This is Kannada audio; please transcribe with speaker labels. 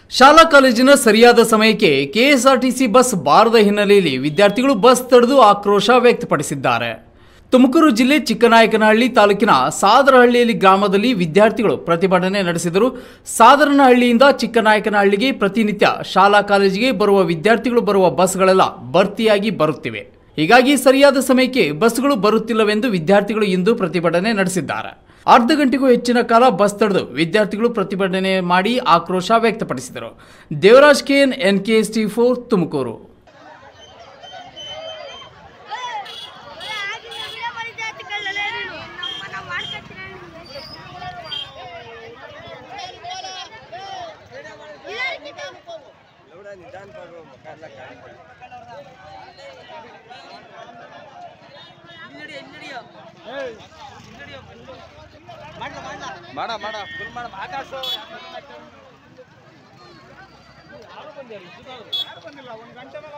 Speaker 1: ಶಾಲಾ ಕಾಲೇಜಿನ ಸರಿಯಾದ ಸಮಯಕ್ಕೆ ಕೆಎಸ್ಆರ್ಟಿಸಿ ಬಸ್ ಬಾರದ ಹಿನ್ನೆಲೆಯಲ್ಲಿ ವಿದ್ಯಾರ್ಥಿಗಳು ಬಸ್ ತಡೆದು ಆಕ್ರೋಶ ವ್ಯಕ್ತಪಡಿಸಿದ್ದಾರೆ ತುಮಕೂರು ಜಿಲ್ಲೆ ಚಿಕ್ಕನಾಯಕನಹಳ್ಳಿ ತಾಲೂಕಿನ ಸಾದರಹಳ್ಳಿಯಲ್ಲಿ ಗ್ರಾಮದಲ್ಲಿ ವಿದ್ಯಾರ್ಥಿಗಳು ಪ್ರತಿಭಟನೆ ನಡೆಸಿದರು ಸಾದರನಹಳ್ಳಿಯಿಂದ ಚಿಕ್ಕನಾಯಕನಹಳ್ಳಿಗೆ ಪ್ರತಿನಿತ್ಯ ಶಾಲಾ ಕಾಲೇಜಿಗೆ ಬರುವ ವಿದ್ಯಾರ್ಥಿಗಳು ಬರುವ ಬಸ್ಗಳೆಲ್ಲ ಭರ್ತಿಯಾಗಿ ಬರುತ್ತಿವೆ ಹೀಗಾಗಿ ಸರಿಯಾದ ಸಮಯಕ್ಕೆ ಬಸ್ಗಳು ಬರುತ್ತಿಲ್ಲವೆಂದು ವಿದ್ಯಾರ್ಥಿಗಳು ಇಂದು ಪ್ರತಿಭಟನೆ ನಡೆಸಿದ್ದಾರೆ ಅರ್ಧ ಗಂಟೆಗೂ ಹೆಚ್ಚಿನ ಕಾಲ ಬಸ್ ತಡೆದು ವಿದ್ಯಾರ್ಥಿಗಳು ಪ್ರತಿಭಟನೆ ಮಾಡಿ ಆಕ್ರೋಶ ವ್ಯಕ್ತಪಡಿಸಿದರು Devaraj KN N K S T four Tumakuru
Speaker 2: ಮಾಡ ಮಾಡ ಫುಲ್ ಮಾಡ ಮಾತಾಡ್ಸು
Speaker 3: ಬಂದಿಲ್ಲ ಒಂದು ಗಂಟೆ